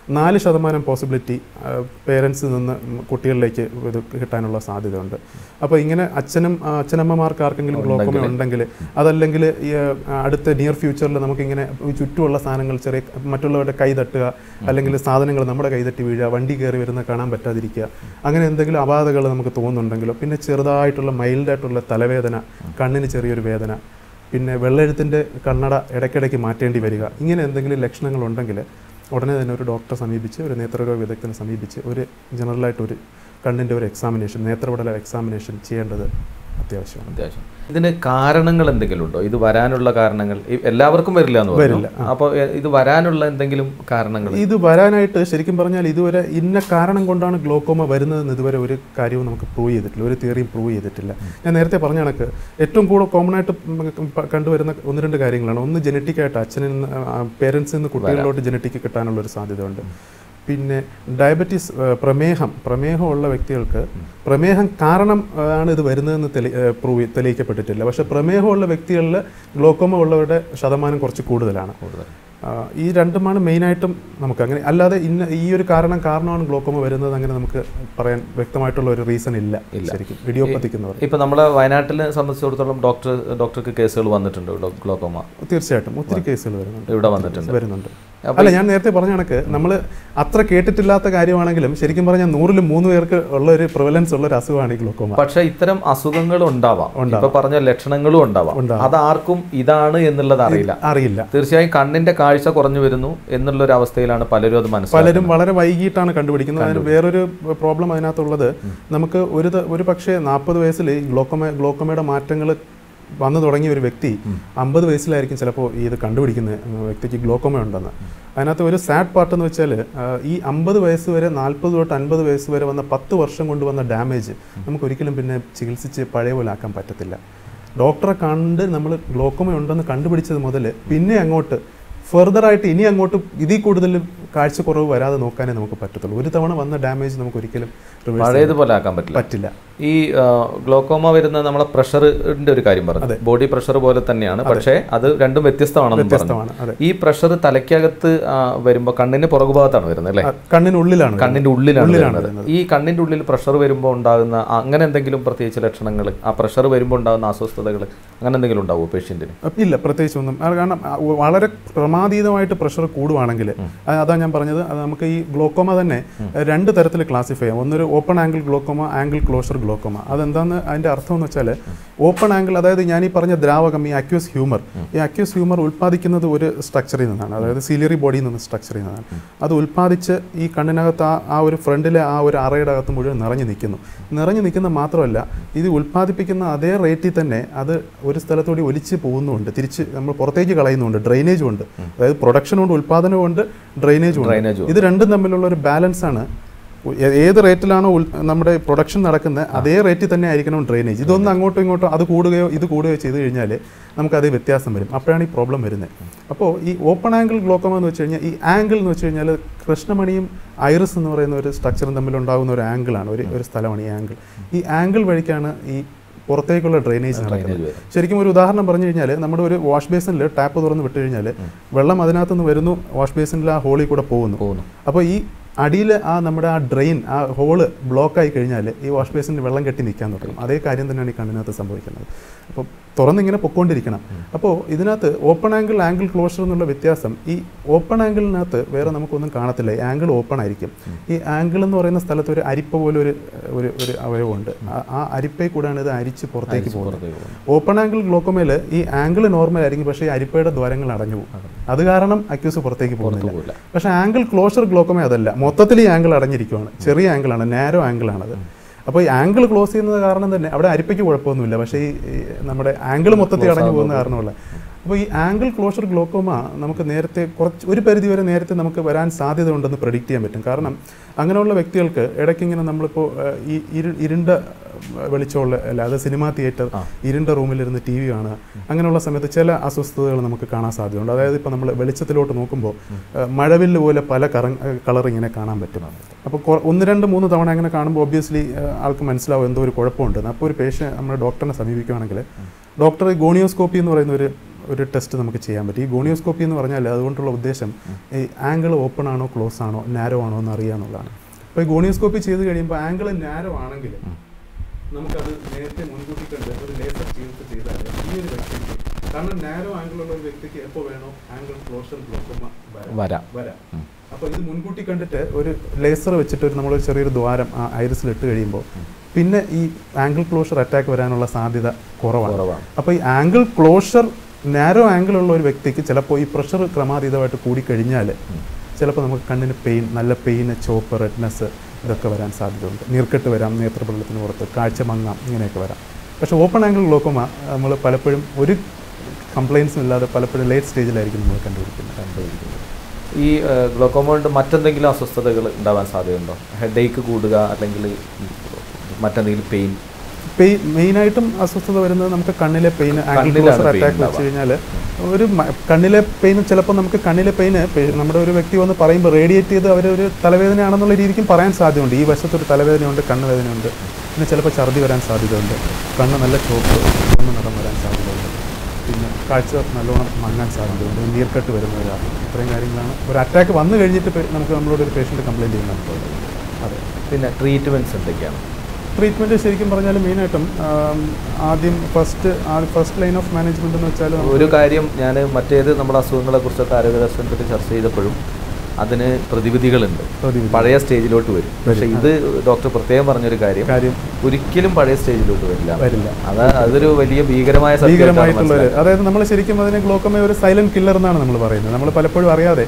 Speaker 3: നാല് ശതമാനം പോസിബിലിറ്റി പേരൻസിൽ നിന്ന് കുട്ടികളിലേക്ക് ഇത് കിട്ടാനുള്ള സാധ്യതയുണ്ട് അപ്പോൾ ഇങ്ങനെ അച്ഛനും ആ, അച്ഛനമ്മമാർക്ക് ആർക്കെങ്കിലും ഗ്ലോക്കോമ ഉണ്ടെങ്കിൽ അതല്ലെങ്കിൽ ഈ ആ, അടുത്ത നിയർ ഫ്യൂച്ചറിൽ നമുക്കിങ്ങനെ ഈ ചുറ്റുമുള്ള സാധനങ്ങൾ ചെറിയ മറ്റുള്ളവരുടെ കൈ തട്ടുക അല്ലെങ്കിൽ സാധനങ്ങൾ നമ്മുടെ കൈ തട്ടി വീഴുക വണ്ടി കയറി വരുന്ന കാണാൻ പറ്റാതിരിക്കുക അങ്ങനെ എന്തെങ്കിലും അപാധകൾ നമുക്ക് തോന്നുന്നുണ്ടെങ്കിലോ പിന്നെ ചെറുതായിട്ടുള്ള മൈൽഡായിട്ടുള്ള തലവേദന കണ്ണിന് ചെറിയൊരു വേദന പിന്നെ വെള്ളെഴുത്തിൻ്റെ കണ്ണട ഇടയ്ക്കിടയ്ക്ക് മാറ്റേണ്ടി വരിക ഇങ്ങനെ എന്തെങ്കിലും ലക്ഷണങ്ങളുണ്ടെങ്കിൽ ഉടനെ തന്നെ ഒരു ഡോക്ടറെ സമീപിച്ച് ഒരു നേത്രരോഗ വിദഗ്ധനെ സമീപിച്ച് ഒരു ജനറലായിട്ട് ഒരു കണ്ണിൻ്റെ ഒരു എക്സാമിനേഷൻ നേത്രപടല എക്സാമിനേഷൻ ചെയ്യേണ്ടത് അത്യാവശ്യമാണ്
Speaker 2: അത്യാവശ്യം ഇതിന് കാരണങ്ങൾ എന്തെങ്കിലും ഉണ്ടോ ഇത് വരാനുള്ള കാരണങ്ങൾ ഈ- എല്ലാവർക്കും വരില്ല എന്ന് പറഞ്ഞു
Speaker 3: വരില്ല,
Speaker 2: അപ്പോൾ ഇത് വരാനുള്ള എന്തെങ്കിലും കാരണങ്ങൾ
Speaker 3: ഇത് വരാനായിട്ട് ശരിക്കും പറഞ്ഞാൽ ഇതുവരെ ഇന്ന കാരണം കൊണ്ടാണ് ഗ്ലോക്കോമ വരുന്നതെന്ന് ഇതുവരെ ഒരു കാര്യവും നമുക്ക് പ്രൂവ് ചെയ്തിട്ടില്ല ഒരു തിയറിയും പ്രൂവ് ചെയ്തിട്ടില്ല ഞാൻ നേരത്തെ പറഞ്ഞ കണക്ക് ഏറ്റവും കൂടുതൽ കോമൺ ആയിട്ട് ഉം പ- കണ്ടുവരുന്ന ഒന്ന് രണ്ട് കാര്യങ്ങളാണ് ഒന്ന് ജനറ്റിക് ആയിട്ട് അച്ഛനിൽ നിന്ന് പേരൻസിൽ നിന്ന് കുട്ടികളിലോട്ട് ജനറ്റിക് കിട്ടാനുള്ള ഒരു സാധ്യതയുണ്ട് പിന്നെ ഡയബറ്റീസ് ഏഹ് പ്രമേഹം പ്രമേഹമുള്ള വ്യക്തികൾക്ക് പ്രമേഹം കാരണം ഏഹ് ആണ് ഇത് വരുന്നതെന്ന് തെളി പ്രൂവ് തെളിയിക്കപ്പെട്ടിട്ടില്ല പക്ഷേ പ്രമേഹമുള്ള വ്യക്തികളിൽ ഗ്ലോക്കോമ ഉള്ളവരുടെ ശതമാനം കുറച്ച് കൂടുതലാണ് ആ, ഈ രണ്ടുമാണ് മെയിനായിട്ടും നമുക്ക് അങ്ങനെ അല്ലാതെ ഇന്ന ഈ ഒരു കാരണം കാരണമാണ് ഗ്ലോക്കോമ വരുന്നത് അങ്ങനെ നമുക്ക് പറയാൻ വ്യക്തമായിട്ടുള്ള ഒരു റീസൺ ഇല്ല ശരിക്കും ഇഡിയോപ്പത്തിക്കുന്നവർ
Speaker 2: ഇപ്പൊ നമ്മളെ വയനാട്ടിലെ സംബന്ധിച്ചിടത്തോളം ഡോക്ടർ ഡോക്ടർക്ക് കേസുകൾ വന്നിട്ടുണ്ട് ഗ്ലോ- ഗ്ലോക്കോമ
Speaker 3: തീർച്ചയായിട്ടും ഒത്തിരി കേസുകൾ വരുന്നുണ്ട്
Speaker 2: ഇവിടെ വന്നിട്ടുണ്ട്
Speaker 3: വരുന്നുണ്ട് അല്ല ഞാൻ നേരത്തെ പറഞ്ഞ കണക്ക് നമ്മൾ അത്ര കേട്ടിട്ടില്ലാത്ത കാര്യമാണെങ്കിലും ശരിക്കും പറഞ്ഞാൽ നൂറിൽ മൂന്ന് പേർക്ക് ഉള്ള ഒരു പ്രിവലൻസ് ഉള്ള ഒരു അസുഖമാണ് ഈ ഗ്ലോക്കോമ
Speaker 2: പക്ഷെ ഇത്തരം അസുഖങ്ങൾ ഉണ്ടാവാം ഇപ്പൊ പറഞ്ഞ ലക്ഷണങ്ങളും ഉണ്ടാവാം
Speaker 3: ഉണ്ടാവാം.
Speaker 2: അത് ആർക്കും ഇതാണ് എന്നുള്ളത് അറിയില്ല
Speaker 3: അറിയില്ല
Speaker 2: തീർച്ചയായും കണ്ണിന്റെ കാഴ്ച കുറഞ്ഞു വരുന്നു എന്നുള്ള ഒരു അവസ്ഥയിലാണ് പലരും അത് മനസ്സിലാക്കുന്നത്
Speaker 3: പലരും വളരെ വൈകിട്ടാണ് കണ്ടുപിടിക്കുന്നത് അതിന് വേറൊരു പ്രോബ്ലം അതിനകത്തുള്ളത് നമുക്ക് ഒരു ത- ഒരു പക്ഷേ നാൽപ്പത് വയസ്സിൽ ഈ ഗ്ലോക്കോമ ഗ്ലോക്കോമയുടെ മാറ്റങ്ങൾ വന്നു തുടങ്ങിയ ഒരു വ്യക്തി അമ്പത് വയസ്സിലായിരിക്കും ചിലപ്പോൾ ഈ ഇത് കണ്ടുപിടിക്കുന്ന ഉം, വ്യക്തിക്ക് ഗ്ലോക്കോമ ഉണ്ടെന്ന് അതിനകത്ത് ഒരു സാഡ് പാർട്ട് എന്ന് വെച്ചാൽ ഈ അമ്പത് വയസ്സ് വരെ നാൽപ്പത് തൊട്ട് അൻപത് വയസ്സ് വരെ വന്ന പത്ത് വർഷം കൊണ്ട് വന്ന ഡാമേജ് നമുക്ക് ഒരിക്കലും പിന്നെ ചികിത്സിച്ച് പഴയ പോലെ ആക്കാൻ പറ്റത്തില്ല ഡോക്ടറെ കണ്ട് നമ്മൾ ഗ്ലോക്കോമ ഉണ്ടെന്ന് കണ്ടുപിടിച്ചത് മുതൽ പിന്നെ അങ്ങോട്ട് ഫെർദർ ആയിട്ട് ഇനി അങ്ങോട്ട് ഇതിൽ കൂടുതൽ കാഴ്ചക്കുറവ് വരാതെ നോക്കാനേ നമുക്ക് പറ്റത്തുള്ളൂ ഒരു തവണ വന്ന ഡാമേജ് നമുക്ക് ഒരിക്കലും reverse
Speaker 2: പഴയതുപോലെ ആക്കാൻ പറ്റില്ല
Speaker 3: പറ്റില്ല
Speaker 2: ഈ ആ, ഗ്ലോക്കോമ വരുന്ന നമ്മളെ പ്രഷറിന്റെ ഒരു കാര്യം പറഞ്ഞു ബോഡി പ്രഷർ പോലെ തന്നെയാണ് പക്ഷേ അത് രണ്ടും വ്യത്യസ്തമാണെന്ന് പറഞ്ഞു
Speaker 3: വ്യത്യസ്തമാണ് അതെ
Speaker 2: ഈ പ്രഷർ തലയ്ക്കകത്ത് ആ, വരുമ്പോ കണ്ണിന്റെ പുറകുഭാഗത്താണ് വരുന്നത് അല്ലേ
Speaker 3: ആ, കണ്ണിനുള്ളിലാണ് വരുന്നത്.
Speaker 2: കണ്ണിന്റെ ഉള്ളിലാണ്
Speaker 3: ഉള്ളിലാണ്
Speaker 2: വരുന്നത് ഈ കണ്ണിന്റെ ഉള്ളിൽ പ്രഷർ വരുമ്പോൾ ഉണ്ടാകുന്ന ആ- അങ്ങനെ എന്തെങ്കിലും പ്രത്യേകിച്ച് ലക്ഷണങ്ങൾ ആ പ്രഷർ വരുമ്പോൾ ഉണ്ടാകുന്ന അസ്വസ്ഥതകൾ അങ്ങനെ എന്തെങ്കിലും ഉണ്ടാവുമോ പേഷ്യന്റിന്
Speaker 3: അപ്പ ഇല്ല പ്രത്യേകിച്ച് ഒന്നും അത് കാരണം ആ, ഒ- വളരെ ക്രമാതീതമായിട്ട് പ്രഷർ കൂടുവാണെങ്കിൽ അതാ ഞാൻ പറഞ്ഞത് അത് നമുക്ക് ഈ ഗ്ലോക്കോമ തന്നെ രണ്ട് തരത്തിൽ ക്ലാസിഫൈ ചെയ്യാം ഒന്നൊരു open angle glaucoma angle closure glaucoma അതെന്താന്ന് അതിന്റെ അർത്ഥം എന്ന് വെച്ചാൽ ഓപ്പൺ ആംഗിൾ അതായത് ഞാൻ ഈ പറഞ്ഞ ദ്രാവകം ഈ അക്യൂസ് ഹ്യൂമർ ഈ അക്യൂസ് ഹ്യൂമർ ഉൽപ്പാദിക്കുന്നത് ഒരു സ്ട്രക്ചറിൽ നിന്നാണ് അതായത് സിലിയറി ബോഡിയിൽ നിന്ന് സ്ട്രക്ചറിൽ നിന്നാണ് അത് ഉൽപ്പാദിച്ച് ഈ കണ്ണിനകത്ത് ആ ആ ഒരു ഫ്രണ്ടിലെ ആ ഒരു അറയുടെ അകത്ത് മുഴുവൻ നിറഞ്ഞു നിൽക്കുന്നു നിറഞ്ഞു നിൽക്കുന്ന മാത്രമല്ല ഇത് ഉൽപ്പാദിപ്പിക്കുന്ന അതേ റേറ്റിൽ തന്നെ അത് ഒരു സ്ഥലത്തൂടി ഒലിച്ച് പോകുന്നുണ്ട് തിരിച്ച് നമ്മൾ പുറത്തേക്ക് കളയുന്നുണ്ട് ഡ്രെയിനേജും ഉണ്ട് അതായത് പ്രൊഡക്ഷനും ഉണ്ട് ഉൽപ്പാദനവും ഉണ്ട് ഡ്രെയിനേജും
Speaker 2: Drainage
Speaker 3: ഉണ്ട് ഇത് രണ്ടും തമ്മിലുള്ള ഒരു ബാലൻസ് ആണ് ഏ- ഏത് റേറ്റിലാണോ ഉൽ- നമ്മുടെ പ്രൊഡക്ഷൻ നടക്കുന്നത് അതേ റേറ്റിൽ തന്നെ ആയിരിക്കണം ഡ്രെയിനേജ് ഇതൊന്നും അങ്ങോട്ടും ഇങ്ങോട്ടോ അത് കൂടുകയോ ഇത് കൂടുകയോ ചെയ്ത് കഴിഞ്ഞാൽ നമുക്ക് അതേ വ്യത്യാസം വരും അപ്പോഴാണ് ഈ പ്രോബ്ലം വരുന്നത് അപ്പോൾ ഈ ഓപ്പൺ ആംഗിൾ ഗ്ലോക്കോമ എന്ന് വെച്ച് കഴിഞ്ഞാൽ ഈ ആംഗിൾ എന്ന് വെച്ച് കഴിഞ്ഞാൽ കൃഷ്ണമണിയും ഐറിസ് എന്ന് പറയുന്ന ഒരു സ്ട്രക്ചറും തമ്മിലുണ്ടാകുന്ന ഒരു ആംഗിളാണ് ഒരു ഒരു സ്ഥലമാണ് ഈ ആംഗിൾ ഈ ആംഗിൾ വഴിക്കാണ് ഈ പുറത്തേക്കുള്ള ഡ്രെയിനേജ് നടക്കുന്നത്
Speaker 2: വരും.
Speaker 3: ശരിക്കും ഒരു ഉദാഹരണം പറഞ്ഞു കഴിഞ്ഞാൽ നമ്മുടെ ഒരു വാഷ് ബേസിനിൽ ടാപ്പ് തുറന്ന് വിട്ട് കഴിഞ്ഞാൽ വെള്ളം അതിനകത്ത് നിന്ന് വരുന്നു വാഷ് ബേസിനിൽ ആ ഹോളിൽ കൂടെ പോകുന്നു
Speaker 2: പോകുന്നു
Speaker 3: അപ്പോൾ ഈ അടിയിൽ ആ നമ്മുടെ ആ ഡ്രെയിൻ ആ ഹോള് ബ്ലോക്ക് ആയി കഴിഞ്ഞാൽ ഈ വാഷ് ബേസിന് വെള്ളം കെട്ടി നിൽക്കാൻ തുടങ്ങും അതേ കാര്യം തന്നെയാണ് ഈ കണ്ണിനകത്ത് സംഭവിക്കുന്നത് അപ്പോൾ തുറന്നിങ്ങനെ പൊക്കോണ്ടിരിക്കണം അപ്പോൾ ഇതിനകത്ത് ഓപ്പൺ ആംഗിൾ ആംഗിൾ ക്ലോഷർ എന്നുള്ള വ്യത്യാസം ഈ ഓപ്പൺ ആംഗിളിനകത്ത് വേറെ നമുക്കൊന്നും കാണത്തില്ല ഈ ആംഗിൾ ഓപ്പൺ ആയിരിക്കും ഈ ആംഗിൾ എന്ന് പറയുന്ന സ്ഥലത്ത് ഒരു അരിപ്പ പോലെ ഒരു ഒരു ഒരു അവയവമുണ്ട് ആ- ആ അരിപ്പയിൽ കൂടെയാണ് ഇത് അരിച്ച് പുറത്തേക്ക് പോകുന്നത്
Speaker 2: പുറത്തേക്ക് പോകുന്നു.
Speaker 3: ഓപ്പൺ ആംഗിൾ ഗ്ലോക്കോമയിൽ ഈ ആംഗിൾ നോർമൽ ആയിരിക്കും പക്ഷേ ഈ അരിപ്പയുടെ ദ്വാരങ്ങൾ അടഞ്ഞു പോകും അത് കാരണം അക്യൂസ് പുറത്തേക്ക് പോകുന്നില്ല
Speaker 2: പോകില്ല.
Speaker 3: പക്ഷേ ആംഗിൾ ക്ലോഷർ ഗ്ലോക്കോമ അതല്ല മൊത്തത്തിൽ ഈ ആംഗിൾ അടഞ്ഞിരിക്കുകയാണ് ചെറിയ ആംഗിളാണ് നാരോ ആംഗിളാണത് അപ്പോൾ ഈ ആംഗിൾ ക്ലോസ് ചെയ്യുന്നത് കാരണം തന്നെ അവിടെ അരിപ്പയ്ക്ക് കുഴപ്പമൊന്നുമില്ല പക്ഷേ ഈ ഈ നമ്മുടെ ആംഗിൾ മൊത്തത്തിൽ അടഞ്ഞു പോകുന്ന കാരണമുള്ള അപ്പോൾ ഈ ആംഗിൾ ക്ലോഷർ ഗ്ലോക്കോമ നമുക്ക് നേരത്തെ കുറച്ച് ഒരു പരിധി വരെ നേരത്തെ നമുക്ക് വരാൻ സാധ്യത ഉണ്ടെന്ന് പ്രഡിക്റ്റ് ചെയ്യാൻ പറ്റും കാരണം അങ്ങനെയുള്ള വ്യക്തികൾക്ക് ഇടയ്ക്ക് ഇങ്ങനെ നമ്മളിപ്പോൾ ഏഹ്, ഈ ഇരു ഇരുണ്ട വെളിച്ചമുള്ള അല്ല അത് സിനിമാ തിയേറ്റർ ഇരുണ്ട റൂമിലിരുന്ന് ടി വി കാണുക അങ്ങനെയുള്ള സമയത്ത് ചില അസ്വസ്ഥതകൾ നമുക്ക് കാണാൻ സാധ്യതയുണ്ട് അതായത് ഇപ്പോൾ നമ്മൾ വെളിച്ചത്തിലോട്ട് നോക്കുമ്പോൾ ഏഹ്, മഴവില്ല് പോലെ പല കറ കളർ ഇങ്ങനെ കാണാൻ പറ്റും അപ്പോൾ കൊ- ഒന്ന് രണ്ട് മൂന്ന് തവണ അങ്ങനെ കാണുമ്പോൾ ഒബ്വിയസ്ലി ആൾക്ക് മനസ്സിലാവും എന്തോ ഒരു കുഴപ്പമുണ്ടെന്ന് അപ്പോൾ ഒരു പേഷ്യൻ നമ്മുടെ ഡോക്ടറിനെ സമീപിക്കുകയാണെങ്കിൽ ഡോക്ടർ ഗോണിയോസ്കോപ്പി എന്ന് പറയുന്ന ഒരു ഒരു ടെസ്റ്റ് നമുക്ക് ചെയ്യാൻ പറ്റും ഈ ഗോണിയോസ്കോപ്പി എന്ന് പറഞ്ഞാൽ അതുകൊണ്ടുള്ള ഉദ്ദേശം ഈ ആംഗിൾ ഓപ്പൺ ആണോ ക്ലോസ് ആണോ നാരോ ആണോ എന്ന് അറിയാന്നുള്ളതാണ് അപ്പോൾ ഈ ഗോണിയോസ്കോപ്പി ചെയ്ത് കഴിയുമ്പോൾ ആംഗിൾ നാരോ ആണെങ്കിൽ നമുക്കത് നേരത്തെ മുൻകൂട്ടി കണ്ട് ഒരു ലേസർ ചികിത്സ ചെയ്താൽ ഈ ഒരു വ്യക്തിക്ക് കാരണം നാരോ ആംഗിൾ ഉള്ള ഒരു വ്യക്തിക്ക് എപ്പോൾ വേണോ ആംഗിൾ ക്ലോഷർ ഗ്ലോക്കോമ
Speaker 2: വരാം.
Speaker 3: വരാം അപ്പോൾ ഇത് മുൻകൂട്ടി കണ്ടിട്ട് ഒരു ലേസർ വെച്ചിട്ട് ഒരു നമ്മളൊരു ചെറിയൊരു ദ്വാരം ആ ഐറിസിൽ ഇട്ട് കഴിയുമ്പോൾ പിന്നെ ഈ ആംഗിൾ ക്ലോഷർ അറ്റാക്ക് വരാനുള്ള സാധ്യത കുറവാണ്
Speaker 2: കുറവാണ്.
Speaker 3: അപ്പോൾ ഈ ആംഗിൾ ക്ലോഷർ നാരോ ആംഗിൾ ഉള്ള ഒരു വ്യക്തിക്ക് ചിലപ്പോൾ ഈ പ്രഷർ ക്രമാതീതമായിട്ട് കൂടിക്കഴിഞ്ഞാൽ ചിലപ്പോൾ നമുക്ക് കണ്ണിന് പെയിൻ നല്ല പെയിന് ചോപ്പ് റെഡ്നെസ് ഇതൊക്കെ വരാൻ സാധ്യതയുണ്ട് നീർക്കെട്ട് വരാം നേത്രപടലത്തിന് പുറത്ത് കാഴ്ച മങ്ങാം ഇങ്ങനെയൊക്കെ വരാം പക്ഷേ ഓപ്പൺ ആംഗിൾ ഗ്ലോക്കോമ നമ്മൾ പലപ്പോഴും ഒരു കംപ്ലയിൻസും ഇല്ലാതെ പലപ്പോഴും ലേറ്റ് സ്റ്റേജിലായിരിക്കും നമ്മൾ കണ്ടുപിടിക്കുന്നത്
Speaker 2: ഈ ഗ്ലോക്കോമ കൊണ്ട് മറ്റെന്തെങ്കിലും അസ്വസ്ഥതകൾ ഉണ്ടാവാൻ സാധ്യതയുണ്ടോ ഹെഡേക്ക് കൂടുക അല്ലെങ്കിൽ മറ്റെന്തെങ്കിലും പെയിൻ
Speaker 3: പെയിൻ മെയിനായിട്ടും അസ്വസ്ഥത വരുന്നത് നമുക്ക് കണ്ണിലെ പെയിൻ ആംഗിൾ
Speaker 2: കണ്ണിലാണ്
Speaker 3: ക്ലോസർ
Speaker 2: pain
Speaker 3: അറ്റാക്ക് വെച്ച്
Speaker 2: ഉണ്ടാവുക.
Speaker 3: കഴിഞ്ഞാൽ ഒരു മ- കണ്ണിലെ പെയിൻ ചിലപ്പോൾ നമുക്ക് കണ്ണിലെ പെയിന് നമ്മുടെ ഒരു വ്യക്തി വന്ന് പറയുമ്പോൾ റേഡിയേറ്റ് ചെയ്ത് അവർ ഒരു തലവേദനയാണെന്നുള്ള രീതിക്കും പറയാൻ സാധ്യതയുണ്ട് ഈ വശത്തൊരു തലവേദനയുണ്ട് കണ്ണ് വേദനയുണ്ട് പിന്നെ ചിലപ്പോൾ ഛർദി വരാൻ സാധ്യതയുണ്ട് കണ്ണ് നല്ല ചോപ്പ് ചുവന്ന നിറം വരാൻ സാധ്യതയുണ്ട് പിന്നെ കാഴ്ച നല്ലോണം മങ്ങാൻ സാധ്യതയുണ്ട് നീർക്കെട്ട് വരുന്നത് കാരണം ഇത്രയും കാര്യങ്ങളാണ് ഒരു അറ്റാക്ക് വന്നു കഴിഞ്ഞിട്ട് പേ- നമുക്ക് നമ്മളോട് ഒരു പേഷ്യൻ്റ് കംപ്ലയിൻറ്റ് ചെയ്യുന്നുണ്ട് അതെ
Speaker 2: പിന്നെ ട്രീറ്റ്മെൻറ്റ്സ് എന്തൊക്കെയാണ്
Speaker 3: ട്രീറ്റ്മെൻറ്റ് ശരിക്കും പറഞ്ഞാൽ മെയിനായിട്ടും ആം, ആദ്യം first first line of management എന്ന് വെച്ചാൽ
Speaker 2: ഒരു കാര്യം ഞാൻ മറ്റേത് നമ്മുടെ അസുഖങ്ങളെ കുറിച്ചൊക്കെ ആരോഗ്യ ദർശനത്തിൽ ചർച്ച ചെയ്തപ്പോഴും അതിന് പ്രതിവിധികളുണ്ട്
Speaker 3: പ്രതിവിധി.
Speaker 2: പഴയ സ്റ്റേജിലോട്ട് വരും പക്ഷെ ഇത് ഡോക്ടർ പ്രത്യേകം പറഞ്ഞൊരു കാര്യം
Speaker 3: കാര്യം
Speaker 2: ഒരിക്കലും പഴയ സ്റ്റേജിലോട്ട് വരില്ല
Speaker 3: വരില്ല
Speaker 2: അത് അതൊരു വലിയ ഭീകരമായ സത്യമായിട്ടാണ്
Speaker 3: ഭീകരമായിട്ടുള്ള ഒരു
Speaker 2: മനസ്സിലാക്കുന്നത്.
Speaker 3: അതായത് നമ്മൾ ശരിക്കും അതിനെ ഗ്ലോക്കമ ഒരു സൈലന്റ് കില്ലർ എന്നാണ് നമ്മൾ പറയുന്നത് നമ്മൾ പലപ്പോഴും അറിയാതെ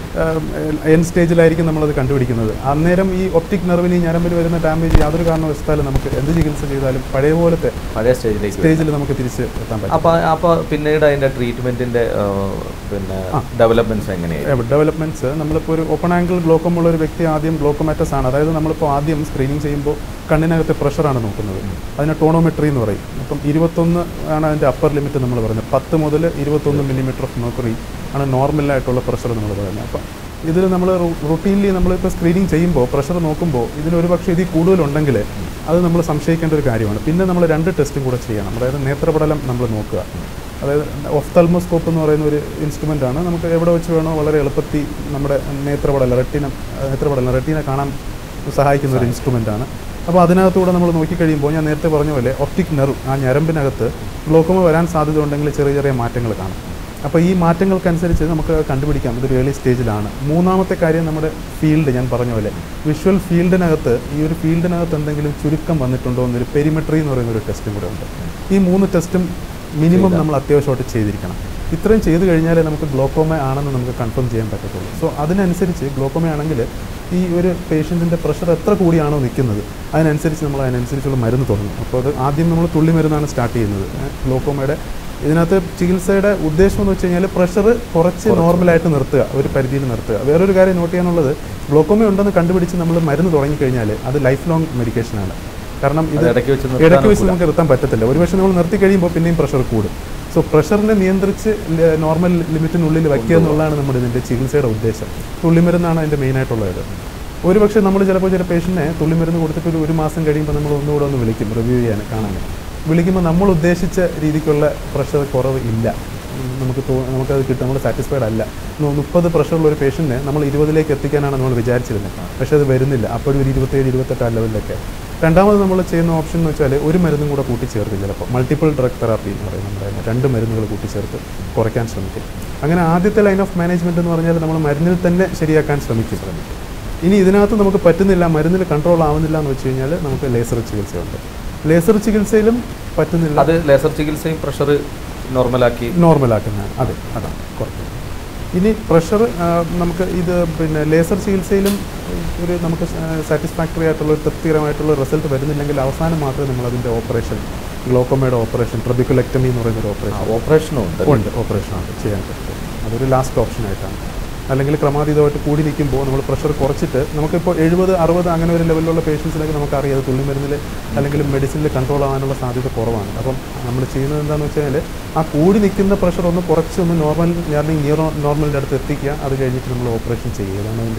Speaker 3: എൻ സ്റ്റേജിലായിരിക്കും നമ്മളത് കണ്ടുപിടിക്കുന്നത് അന്നേരം ഈ ഒപ്റ്റിക് നെർവിന് ഈ ഞരമ്പിന് വരുന്ന ഡാമേജ് യാതൊരു കാരണവശാലും നമുക്ക് എന്ത് ചികിത്സ ചെയ്താലും പഴയ പോലത്തെ
Speaker 2: പഴയ സ്റ്റേജിലേക്ക് വരും.
Speaker 3: സ്റ്റേജിൽ നമുക്ക് തിരിച്ച് എത്താൻ പറ്റും
Speaker 2: അപ്പൊ അപ്പൊ പിന്നീട് അതിന്റെ ട്രീറ്റ്മെന്റിന്റെ പിന്നെ
Speaker 3: ആ.
Speaker 2: ഡെവലപ്മെന്റ്സ് എങ്ങനെയായിരിക്കും
Speaker 3: ഡെവലപ്മെന്റ്സ് നമ്മളിപ്പോൾ ഒരു ഓപ്പൺ ആംഗിൾ ഗ്ലോക്കം ഉള്ള ഒരു വ്യക്തി ആദ്യം ഗ്ലോക്കോമാറ്റസ് ആണ് അതായത് നമ്മളിപ്പോൾ ആദ്യം സ്ക്രീനിങ് ചെയ്യുമ്പോൾ കണ്ണിനകത്തെ പ്രഷറാണ് നോക്കുന്നത് അതിന് ടോണോമെട്രി എന്ന് പറയും അപ്പം ഇരുപത്തൊന്ന് ആണ് അതിൻ്റെ അപ്പർ ലിമിറ്റ് നമ്മൾ പറയുന്നത് പത്ത് മുതൽ ഇരുപത്തൊന്ന് മില്ലിമീറ്റർ ഓഫ് മെർക്കുറി ആണ് നോർമലായിട്ടുള്ള പ്രഷർ നമ്മൾ പറയുന്നത് അപ്പം ഇതിൽ നമ്മൾ റുട്ടീൻലി നമ്മളിപ്പോൾ സ്ക്രീനിങ് ചെയ്യുമ്പോൾ പ്രഷർ നോക്കുമ്പോൾ ഇതിന് ഒരു പക്ഷേ ഇതിൽ കൂടുതലുണ്ടെങ്കിൽ അത് നമ്മൾ സംശയിക്കേണ്ട ഒരു കാര്യമാണ് പിന്നെ നമ്മൾ രണ്ട് ടെസ്റ്റും കൂടെ ചെയ്യണം അതായത് നേത്രപടലം നമ്മൾ നോക്കുക അതായത് ഒഫ്തൽമോസ്കോപ്പ് എന്ന് പറയുന്ന ഒരു ഇൻസ്ട്രുമെൻ്റ് ആണ് നമുക്ക് എവിടെ വെച്ച് വേണോ വളരെ എളുപ്പത്തിൽ നമ്മുടെ നേത്രപടലം റെട്ടിന നേത്രപടലം റെട്ടിനെ കാണാൻ സഹായിക്കുന്ന ഒരു ഇൻസ്ട്രുമെൻ്റ് ആണ് അപ്പോൾ അതിനകത്തൂടെ നമ്മൾ നോക്കിക്കഴിയുമ്പോൾ ഞാൻ നേരത്തെ പറഞ്ഞ പോലെ ഒപ്റ്റിക് നെർവ് ആ ഞരമ്പിനകത്ത് ഗ്ലോക്കോമ വരാൻ സാധ്യത ഉണ്ടെങ്കിൽ ചെറിയ ചെറിയ മാറ്റങ്ങൾ കാണും അപ്പോൾ ഈ മാറ്റങ്ങൾക്കനുസരിച്ച് നമുക്ക് കണ്ടുപിടിക്കാം ഇതൊരു ഏർലി സ്റ്റേജിലാണ് മൂന്നാമത്തെ കാര്യം നമ്മുടെ ഫീൽഡ് ഞാൻ പറഞ്ഞ പോലെ വിഷ്വൽ ഫീൽഡിനകത്ത് ഈ ഒരു ഫീൽഡിനകത്ത് എന്തെങ്കിലും ചുരുക്കം വന്നിട്ടുണ്ടോ എന്നൊരു പെരിമെട്രി എന്ന് പറയുന്ന ഒരു ടെസ്റ്റും കൂടെ ഉണ്ട് ഈ മൂന്ന് ടെസ്റ്റും മിനിമം നമ്മൾ അത്യാവശ്യമായിട്ട് ചെയ്തിരിക്കണം ഇത്രയും ചെയ്ത് കഴിഞ്ഞാലേ നമുക്ക് ഗ്ലോക്കോമ ആണെന്ന് നമുക്ക് കൺഫേം ചെയ്യാൻ പറ്റത്തുള്ളൂ സോ അതിനനുസരിച്ച് ഗ്ലോക്കോമ ആണെങ്കിൽ ഈ ഒരു പേഷ്യൻറ്റിൻ്റെ പ്രഷർ എത്ര കൂടിയാണോ നിൽക്കുന്നത് അതിനനുസരിച്ച് നമ്മൾ അതിനനുസരിച്ചുള്ള മരുന്ന് തുടങ്ങും അപ്പോൾ അത് ആദ്യം നമ്മൾ തുള്ളി മരുന്നാണ് സ്റ്റാർട്ട് ചെയ്യുന്നത് ഏഹ് ഗ്ലോക്കോമയുടെ ഇതിനകത്ത് ചികിത്സയുടെ ഉദ്ദേശം എന്ന് വെച്ച് കഴിഞ്ഞാൽ പ്രഷർ കുറച്ച് നോർമലായിട്ട് നിർത്തുക ഒരു പരിധിയിൽ നിർത്തുക വേറൊരു കാര്യം നോട്ട് ചെയ്യാനുള്ളത് ഗ്ലോക്കോമ ഉണ്ടെന്ന് കണ്ടുപിടിച്ച് നമ്മൾ മരുന്ന് തുടങ്ങിക്കഴിഞ്ഞാൽ അത് ലൈഫ് ലോങ് മെഡിക്കേഷനാണ് കാരണം ഇത്
Speaker 2: അത് ഇടയ്ക്ക് വെച്ച് നിർത്താൻ
Speaker 3: ഇടയ്ക്ക് വെച്ച്
Speaker 2: ഒക്കില്ല.
Speaker 3: നമുക്ക് നിർത്താൻ പറ്റത്തില്ല ഒരുപക്ഷെ നമ്മൾ നിർത്തി കഴിയുമ്പോൾ പിന്നെയും പ്രഷർ കൂടും സോ പ്രഷറിനെ നിയന്ത്രിച്ച് നോർമൽ ലിമിറ്റിനുള്ളിൽ വയ്ക്കുക എന്നുള്ളതാണ് നമ്മുടെ ഇതിൻ്റെ ചികിത്സയുടെ ഉദ്ദേശം തുള്ളിമരുന്നാണ് അതിൻ്റെ മെയിനായിട്ടുള്ളത് ഒരുപക്ഷെ നമ്മൾ ചിലപ്പോൾ ചില പേഷ്യൻറ്റിനെ തുള്ളിമരുന്ന് കൊടുത്തിട്ട് ഒരു ഒരു മാസം കഴിയുമ്പോൾ നമ്മൾ ഒന്നുകൂടെ ഒന്ന് വിളിക്കും റിവ്യൂ ചെയ്യാൻ കാണാൻ വിളിക്കുമ്പോൾ നമ്മൾ ഉദ്ദേശിച്ച രീതിക്കുള്ള പ്രഷർ കുറവ് ഇല്ല ഉം, നമുക്ക് തോ നമുക്കത് കിട്ടും നമ്മൾ സാറ്റിസ്ഫൈഡ് അല്ല നു- മുപ്പത് പ്രഷറുള്ള ഒരു പേഷ്യൻറ്റിനെ നമ്മൾ ഇരുപതിലേക്ക് എത്തിക്കാനാണ് നമ്മൾ വിചാരിച്ചിരുന്നത് പക്ഷേ അത് വരുന്നില്ല അപ്പോഴും ഒരു ഇരുപത്തേഴ് ഇരുപത്തെട്ട് ആ ലെവലിലൊക്കെ രണ്ടാമത് നമ്മൾ ചെയ്യുന്ന ഓപ്ഷൻ എന്ന് വെച്ചാൽ ഒരു മരുന്നും കൂടെ കൂട്ടിച്ചേർക്കും ചിലപ്പോൾ മൾട്ടിപ്പിൾ ഡ്രഗ് തെറാപ്പി എന്ന് പറയും നമ്മുടെ അതിന് രണ്ട് മരുന്നുകൾ കൂട്ടിച്ചേർത്ത് കുറയ്ക്കാൻ ശ്രമിക്കും അങ്ങനെ ആദ്യത്തെ ലൈൻ ഓഫ് മാനേജ്മെൻറ്റ് എന്ന് പറഞ്ഞാൽ നമ്മൾ മരുന്നിൽ തന്നെ ശരിയാക്കാൻ ശ്രമിക്കും ശ്രമിക്കും ഇനി ഇതിനകത്ത് നമുക്ക് പറ്റുന്നില്ല മരുന്നിൽ കൺട്രോൾ ആവുന്നില്ല എന്ന് വെച്ച് കഴിഞ്ഞാൽ നമുക്ക് ലേസർ ചികിത്സയുണ്ട് ലേസർ ചികിത്സയിലും പറ്റുന്നില്ല
Speaker 2: അത് ലേസർ ചികിത്സയും പ്രഷർ നോർമലാക്കി
Speaker 3: നോർമലാക്കുന്നതാണ് അതെ അതാണ് കുറയ്ക്കുന്നത് ഇനി പ്രഷർ നമുക്ക് ഇത് പിന്നെ ലേസർ ചികിത്സയിലും ഒരു നമുക്ക് സാറ്റിസ്ഫാക്ടറി ആയിട്ടുള്ള ഒരു തൃപ്തികരമായിട്ടുള്ള റിസൾട്ട് വരുന്നില്ലെങ്കിൽ അവസാനം മാത്രമേ നമ്മൾ അതിൻ്റെ ഓപ്പറേഷൻ ഗ്ലോക്കോമയുടെ ഓപ്പറേഷൻ ട്രബിക്കുലെക്ടമി എന്ന് പറയുന്ന ഒരു ഓപ്പറേഷൻ
Speaker 2: ഓപ്പറേഷനും ഉണ്ട്
Speaker 3: ഉണ്ട് ഓപ്പറേഷനാണ് ചെയ്യാൻ പറ്റും അതൊരു ലാസ്റ്റ് ഓപ്ഷനായിട്ടാണ് അല്ലെങ്കിൽ ക്രമാതീതമായിട്ട് കൂടി നിൽക്കുമ്പോൾ നമ്മൾ പ്രഷർ കുറച്ചിട്ട് നമുക്കിപ്പോൾ എഴുപത് അറുപത് അങ്ങനെ ഒരു ലെവലിലുള്ള പേഷ്യൻസിനൊക്കെ നമുക്കറിയാം അത് തുള്ളിമരുന്നിൽ അല്ലെങ്കിൽ മെഡിസിനിൽ കൺട്രോൾ ആവാനുള്ള സാധ്യത കുറവാണ് അപ്പം നമ്മൾ ചെയ്യുന്നത് എന്താണെന്ന് വെച്ച് കഴിഞ്ഞാൽ ആ കൂടി നിൽക്കുന്ന പ്രഷർ ഒന്ന് കുറച്ച് ഒന്ന് നോർമൽ ഞാൻ നിയറോ നോർമലിൻ്റെ അടുത്ത് എത്തിക്കുക അത് കഴിഞ്ഞിട്ട് നമ്മൾ ഓപ്പറേഷൻ ചെയ്യുക അതാണ് അതിൻ്റെ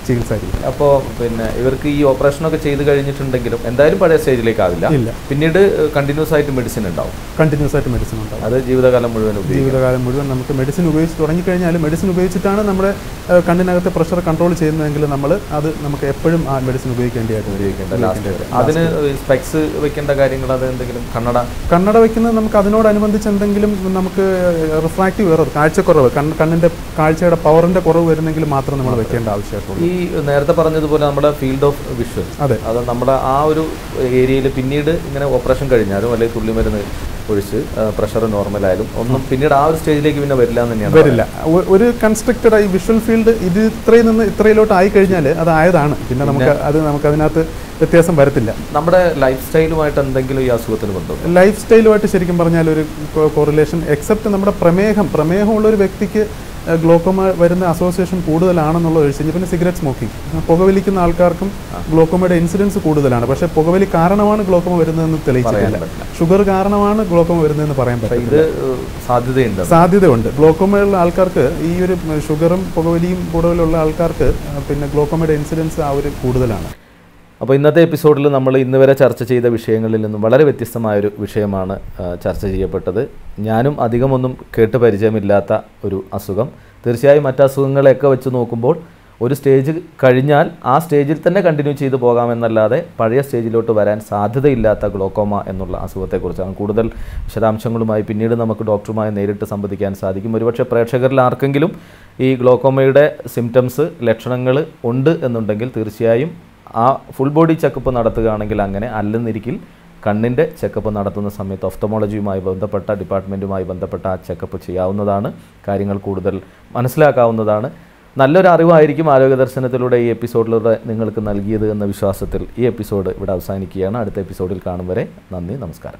Speaker 3: ചികിത്സാ രീതി
Speaker 2: അപ്പോൾ പിന്നെ ഇവർക്ക് ഈ ഓപ്പറേഷനൊക്കെ ചെയ്ത് കഴിഞ്ഞിട്ടുണ്ടെങ്കിലും എന്തായാലും പഴയ സ്റ്റേജിലേക്കാവില്ല
Speaker 3: ഇല്ല
Speaker 2: പിന്നീട് കണ്ടിന്യൂസ് ആയിട്ട് മെഡിസിൻ ഉണ്ടാവും
Speaker 3: കണ്ടിന്യൂസ് ആയിട്ട് മെഡിസിൻ ഉണ്ടാവും
Speaker 2: അത് ജീവിതകാലം മുഴുവൻ ഉപയോഗിക്കും
Speaker 3: ജീവിതകാലം മുഴുവൻ നമുക്ക് മെഡിസിൻ ഉപയോഗിച്ച് തുടങ്ങിക്കഴിഞ്ഞാൽ മെഡിസിൻ ഉപയോഗിച്ചിട്ടാണ് നമ്മുടെ ഏഹ്, കണ്ണിനകത്തെ പ്രഷർ കൺട്രോൾ ചെയ്യുന്നതെങ്കിൽ നമ്മൾ അത് നമുക്ക് എപ്പോഴും ആ മെഡിസിൻ ഉപയോഗിക്കേണ്ടതായിട്ട് വരും.
Speaker 2: ഉപയോഗിക്കേണ്ട ലാസ്റ്റ് വരെ അതിന് സ്പെക്സ് വെക്കേണ്ട കാര്യങ്ങൾ അത് എന്തെങ്കിലും കണ്ണട
Speaker 3: കണ്ണട വയ്ക്കുന്നത് നമുക്ക് അതിനോടനുബന്ധിച്ച് എന്തെങ്കിലും നമുക്ക് റിഫ്രാക്റ്റീവ് എറർ കാഴ്ചക്കുറവ് കണ്ണ് കണ്ണിൻ്റെ കാഴ്ചയുടെ പവറിൻ്റെ കുറവ് വരുന്നെങ്കിൽ മാത്രം നമ്മൾ വെക്കേണ്ട ആവശ്യമായിട്ടുള്ളൂ
Speaker 2: ഈ നേരത്തെ പറഞ്ഞതുപോലെ നമ്മുടെ ഫീൽഡ് ഓഫ് വിഷ്വൽ
Speaker 3: അതെ
Speaker 2: അത് നമ്മുടെ ആ ഒരു ഏരിയയിൽ പിന്നീട് ഇങ്ങനെ ഓപ്പറേഷൻ കഴിഞ്ഞാലും അല്ലെങ്കിൽ തുള്ളിമരുന്ന് ഒഴിച്ച് പ്രഷർ നോർമലായാലും ഒന്നും പിന്നീട് ആ ഒരു സ്റ്റേജിലേക്ക് പിന്നെ വരില്ല എന്ന് തന്നെയാണ്
Speaker 3: വരില്ല ഒ- ഒരു കൺസ്ട്രക്റ്റഡ് ഈ വിഷ്വൽ ഫീൽഡ് ഇത് ഇത്രയിൽ നിന്ന് ഇത്രയിലോട്ട് ആയി കഴിഞ്ഞാൽ അത് ആയതാണ് പിന്നെ നമുക്ക് അത് നമുക്ക് അതിനകത്ത് വ്യത്യാസം വരത്തില്ല
Speaker 2: നമ്മുടെ ലൈഫ് സ്റ്റൈലുമായിട്ട് എന്തെങ്കിലും ഈ അസുഖത്തിന് ബന്ധമുണ്ട്
Speaker 3: ലൈഫ് സ്റ്റൈലുമായിട്ട് ശരിക്കും പറഞ്ഞാൽ ഒരു കോറിലേഷൻ എക്സെപ്റ്റ് നമ്മുടെ പ്രമേഹം പ്രമേഹമുള്ള ഒരു വ്യക്തിക്ക് ഗ്ലോക്കോമ വരുന്ന അസോസിയേഷൻ കൂടുതലാണെന്നുള്ളത് ഒഴിച്ച് കഴിഞ്ഞാൽ പിന്നെ സിഗരറ്റ് സ്മോക്കിംഗ് പുകവലിക്കുന്ന ആൾക്കാർക്കും ഗ്ലോക്കോമയുടെ ഇൻസിഡൻസ് കൂടുതലാണ് പക്ഷേ പുകവലി കാരണമാണ് ഗ്ലോക്കോമ വരുന്നതെന്ന് തെളിയിച്ചിട്ടില്ല
Speaker 2: പറ്റില്ല.
Speaker 3: ഷുഗർ കാരണമാണ് ഗ്ലോക്കോമ വരുന്നതെന്ന് പറയാൻ
Speaker 2: അപ്പൊ
Speaker 3: പറ്റില്ല
Speaker 2: ഇത് ഏഹ്, സാധ്യതയുണ്ട്
Speaker 3: സാധ്യതയുണ്ട് ഗ്ലോക്കോമയുള്ള ആൾക്കാർക്ക് ഈ ഒരു ഷുഗറും പുകവലിയും കൂടുതലുള്ള ആൾക്കാർക്ക് ആ, പിന്നെ ഗ്ലോക്കോമയുടെ ഇൻസിഡൻസ് ആ ഒരു കൂടുതലാണ്
Speaker 2: അപ്പോൾ ഇന്നത്തെ എപ്പിസോഡിൽ നമ്മൾ ഇന്ന് വരെ ചർച്ച ചെയ്ത വിഷയങ്ങളിൽ നിന്നും വളരെ വ്യത്യസ്തമായൊരു വിഷയമാണ് ആ, ചർച്ച ചെയ്യപ്പെട്ടത് ഞാനും അധികമൊന്നും കേട്ട് പരിചയമില്ലാത്ത ഒരു അസുഖം തീർച്ചയായും മറ്റ് അസുഖങ്ങളെയൊക്കെ വെച്ച് നോക്കുമ്പോൾ ഒരു സ്റ്റേജ് കഴിഞ്ഞാൽ ആ സ്റ്റേജിൽ തന്നെ കണ്ടിന്യൂ ചെയ്ത് പോകാമെന്നല്ലാതെ പഴയ സ്റ്റേജിലോട്ട് വരാൻ സാധ്യതയില്ലാത്ത ഗ്ലോക്കോമ എന്നുള്ള അസുഖത്തെക്കുറിച്ചാണ് കൂടുതൽ വിശദാംശങ്ങളുമായി പിന്നീട് നമുക്ക് ഡോക്ടറുമായി നേരിട്ട് സംവദിക്കാൻ സാധിക്കും ഒരുപക്ഷെ പ്രേക്ഷകരിൽ ആർക്കെങ്കിലും ഈ ഗ്ലോക്കോമയുടെ സിംറ്റംസ് ലക്ഷണങ്ങൾ ഉണ്ട് എന്നുണ്ടെങ്കിൽ തീർച്ചയായും ആ ഫുൾ ബോഡി ചെക്കപ്പ് നടത്തുകയാണെങ്കിൽ അങ്ങനെ അല്ലെന്നിരിക്കിൽ കണ്ണിൻ്റെ ചെക്കപ്പ് നടത്തുന്ന സമയത്ത് ഒഫ്തമോളജിയുമായി ബന്ധപ്പെട്ട ഡിപ്പാർട്ട്മെൻറ്റുമായി ബന്ധപ്പെട്ട ആ ചെക്കപ്പ് ചെയ്യാവുന്നതാണ് കാര്യങ്ങൾ കൂടുതൽ മനസ്സിലാക്കാവുന്നതാണ് നല്ലൊരു അറിവായിരിക്കും ആരോഗ്യ ദർശനത്തിലൂടെ ഈ എപ്പിസോഡിലൂടെ നിങ്ങൾക്ക് നൽകിയത് എന്ന വിശ്വാസത്തിൽ ഈ എപ്പിസോഡ് ഇവിടെ അവസാനിക്കുകയാണ് അടുത്ത എപ്പിസോഡിൽ കാണും വരെ നന്ദി നമസ്കാരം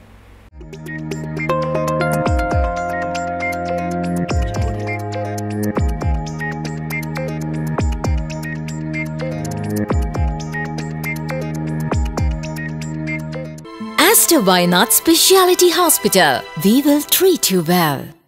Speaker 1: Astor Wynot Speciality Hospital. We will treat you well.